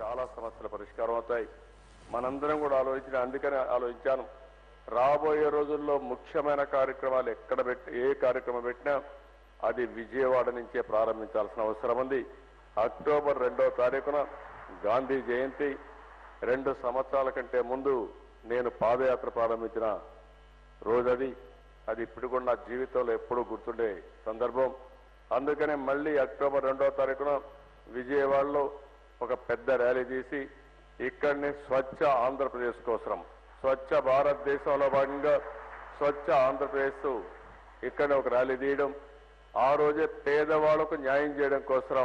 చాలా సమస్యలు పరిష్కారం అవుతాయి మనందరం కూడా ఆలోచించిన అందుకని ఆలోచించాను రాబోయే రోజుల్లో ముఖ్యమైన కార్యక్రమాలు ఎక్కడ పెట్టి ఏ కార్యక్రమం పెట్టినా అది విజయవాడ నుంచే ప్రారంభించాల్సిన అవసరం ఉంది అక్టోబర్ రెండవ తారీఖున గాంధీ జయంతి రెండు సంవత్సరాల కంటే ముందు నేను పాదయాత్ర ప్రారంభించిన రోజది అది ఇప్పుడు కూడా నా జీవితంలో ఎప్పుడూ గుర్తుండే సందర్భం అందుకనే మళ్ళీ అక్టోబర్ రెండవ తారీఖున విజయవాడలో ఒక పెద్ద ర్యాలీ తీసి ఇక్కడిని స్వచ్ఛ ఆంధ్రప్రదేశ్ కోసం స్వచ్ఛ భారతదేశంలో భాగంగా స్వచ్ఛ ఆంధ్రప్రదేశ్ ఇక్కడ ఒక ర్యాలీ తీయడం ఆ రోజే పేదవాళ్లకు న్యాయం చేయడం కోసం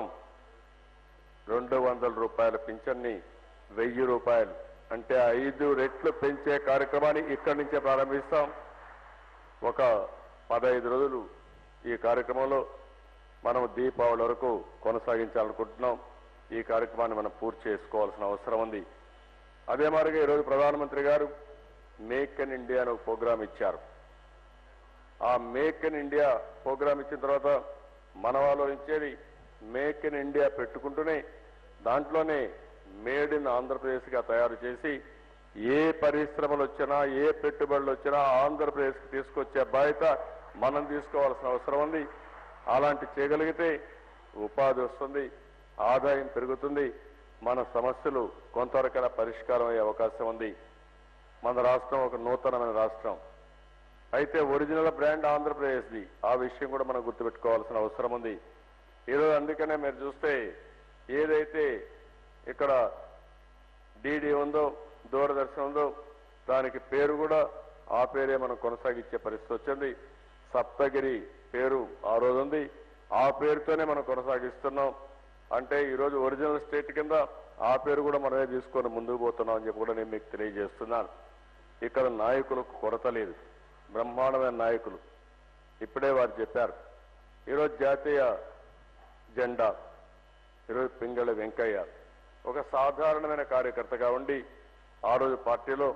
రెండు వందల రూపాయల పింఛన్ని వెయ్యి రూపాయలు అంటే ఐదు రెట్లు పెంచే కార్యక్రమాన్ని ఇక్కడి నుంచే ప్రారంభిస్తాం ఒక పదహైదు రోజులు ఈ కార్యక్రమంలో మనం దీపావళి వరకు కొనసాగించాలనుకుంటున్నాం ఈ కార్యక్రమాన్ని మనం పూర్తి చేసుకోవాల్సిన అవసరం ఉంది అదే మాదిరిగా ఈరోజు ప్రధానమంత్రి గారు మేక్ ఇన్ ఇండియా అని ఒక ప్రోగ్రాం ఇచ్చారు ఆ మేక్ ఇన్ ఇండియా ప్రోగ్రాం ఇచ్చిన తర్వాత మన వాళ్ళు ఇచ్చేది మేక్ ఇన్ ఇండియా పెట్టుకుంటూనే దాంట్లోనే మేడ్ ఇన్ ఆంధ్రప్రదేశ్ గా తయారు చేసి ఏ పరిశ్రమలు వచ్చినా ఏ పెట్టుబడులు వచ్చినా ఆంధ్రప్రదేశ్ కి తీసుకొచ్చే బాధ్యత మనం తీసుకోవాల్సిన అవసరం ఉంది అలాంటి చేయగలిగితే ఉపాధి వస్తుంది ఆదాయం పెరుగుతుంది మన సమస్యలు కొంతవరకైనా పరిష్కారం అయ్యే అవకాశం ఉంది మన రాష్ట్రం ఒక నూతనమైన రాష్ట్రం అయితే ఒరిజినల్ బ్రాండ్ ఆంధ్రప్రదేశ్ది ఆ విషయం కూడా మనం గుర్తుపెట్టుకోవాల్సిన అవసరం ఉంది ఈరోజు అందుకనే మీరు చూస్తే ఏదైతే ఇక్కడ డీడీ ఉందో దూరదర్శన్ ఉందో దానికి పేరు కూడా ఆ పేరే మనం కొనసాగించే పరిస్థితి వచ్చింది సప్తగిరి పేరు ఆ రోజు ఉంది ఆ పేరుతోనే మనం కొనసాగిస్తున్నాం అంటే ఈరోజు ఒరిజినల్ స్టేట్ కింద ఆ పేరు కూడా మనమే తీసుకొని ముందుకు పోతున్నాం అని చెప్పి కూడా నేను మీకు తెలియజేస్తున్నాను ఇక్కడ నాయకులకు కొరత లేదు బ్రహ్మాండమైన నాయకులు ఇప్పుడే వారు చెప్పారు ఈరోజు జాతీయ జెండా ఈరోజు పింగళ వెంకయ్య ఒక సాధారణమైన కార్యకర్తగా ఉండి ఆ రోజు పార్టీలో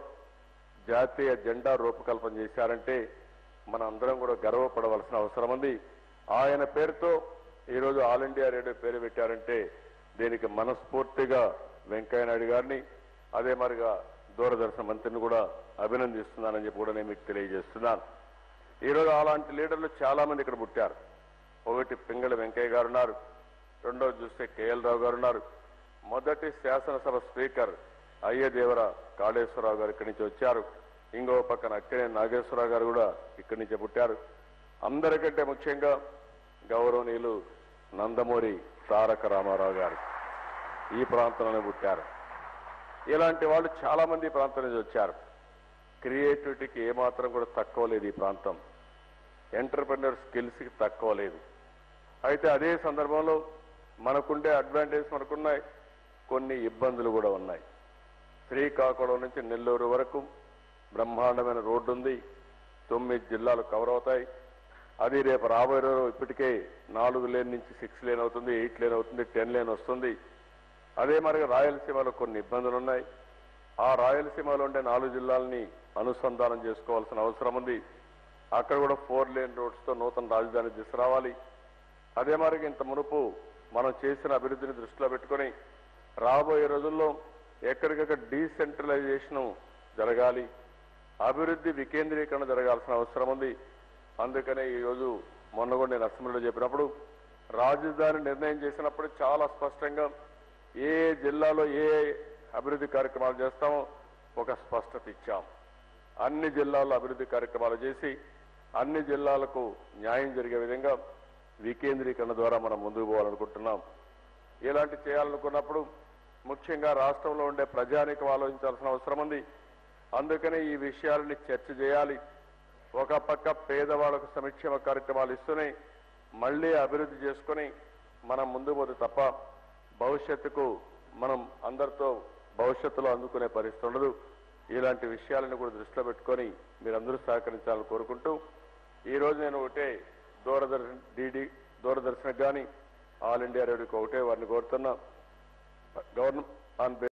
జాతీయ జెండా రూపకల్పన చేశారంటే మన అందరం కూడా గర్వపడవలసిన అవసరం ఉంది ఆయన పేరుతో ఈరోజు ఆల్ ఇండియా రేడియో పేరు పెట్టారంటే దీనికి మనస్ఫూర్తిగా వెంకయ్య నాయుడు గారిని అదే మరిగా దూరదర్శన మంత్రిని కూడా అభినందిస్తున్నానని చెప్పి కూడా నేను మీకు తెలియజేస్తున్నాను ఈరోజు అలాంటి లీడర్లు చాలా మంది ఇక్కడ పుట్టారు ఒకటి పింగళ వెంకయ్య గారు ఉన్నారు రెండోది చూస్తే కేఎల్ రావు గారు ఉన్నారు మొదటి శాసనసభ స్పీకర్ అయ్యదేవర కాళేశ్వరరావు గారు ఇక్కడి నుంచి వచ్చారు ఇంకో పక్కన అక్కడే నాగేశ్వరరావు గారు కూడా ఇక్కడి నుంచే పుట్టారు అందరికంటే ముఖ్యంగా గౌరవనీయులు నందమూరి తారక రామారావు గారు ఈ ప్రాంతంలోనే పుట్టారు ఇలాంటి వాళ్ళు చాలా మంది ఈ ప్రాంతం నుంచి వచ్చారు క్రియేటివిటీకి ఏమాత్రం కూడా తక్కువ లేదు ఈ ప్రాంతం ఎంటర్ప్రినర్ స్కిల్స్కి తక్కువ లేదు అయితే అదే సందర్భంలో మనకుండే అడ్వాంటేజ్ మనకున్నాయి కొన్ని ఇబ్బందులు కూడా ఉన్నాయి శ్రీకాకుళం నుంచి నెల్లూరు వరకు బ్రహ్మాండమైన రోడ్డు ఉంది తొమ్మిది జిల్లాలు కవర్ అవుతాయి అది రేపు రాబోయే రోజు ఇప్పటికే నాలుగు లేన్ నుంచి సిక్స్ లేన్ అవుతుంది ఎయిట్ లేన్ అవుతుంది టెన్ లేన్ వస్తుంది అదే మరి రాయలసీమలో కొన్ని ఇబ్బందులు ఉన్నాయి ఆ రాయలసీమలో ఉండే నాలుగు జిల్లాలని అనుసంధానం చేసుకోవాల్సిన అవసరం ఉంది అక్కడ కూడా ఫోర్ లేన్ రోడ్స్ తో నూతన రాజధాని తీసుకురావాలి అదే మరి ఇంత మునుపు మనం చేసిన అభివృద్ధిని దృష్టిలో పెట్టుకొని రాబోయే రోజుల్లో ఎక్కడికక్కడ డీసెంట్రలైజేషన్ జరగాలి అభివృద్ధి వికేంద్రీకరణ జరగాల్సిన అవసరం ఉంది అందుకనే ఈ రోజు మొన్న కూడా నేను అసెంబ్లీలో చెప్పినప్పుడు రాజధాని నిర్ణయం చేసినప్పుడు చాలా స్పష్టంగా ఏ జిల్లాలో ఏ అభివృద్ధి కార్యక్రమాలు చేస్తామో ఒక స్పష్టత ఇచ్చాం అన్ని జిల్లాల్లో అభివృద్ధి కార్యక్రమాలు చేసి అన్ని జిల్లాలకు న్యాయం జరిగే విధంగా వికేంద్రీకరణ ద్వారా మనం ముందుకు పోవాలనుకుంటున్నాం ఇలాంటి చేయాలనుకున్నప్పుడు ముఖ్యంగా రాష్ట్రంలో ఉండే ప్రజానికం ఆలోచించాల్సిన అవసరం ఉంది అందుకనే ఈ విషయాలని చర్చ చేయాలి ఒక పక్క పేదవాళ్లకు సంక్షేమ కార్యక్రమాలు ఇస్తూనే మళ్ళీ అభివృద్ధి చేసుకుని మనం ముందు పోతే తప్ప భవిష్యత్తుకు మనం అందరితో భవిష్యత్తులో అందుకునే పరిస్థితి ఉండదు ఇలాంటి విషయాలను కూడా దృష్టిలో పెట్టుకొని మీరందరూ సహకరించాలని కోరుకుంటూ ఈ రోజు నేను ఒకటే దూరదర్శన్ డిడి దూరదర్శన్ కానీ ఆల్ ఇండియా రేడియోకి ఒకటే వారిని కోరుతున్నా గవర్నమెంట్ ఆన్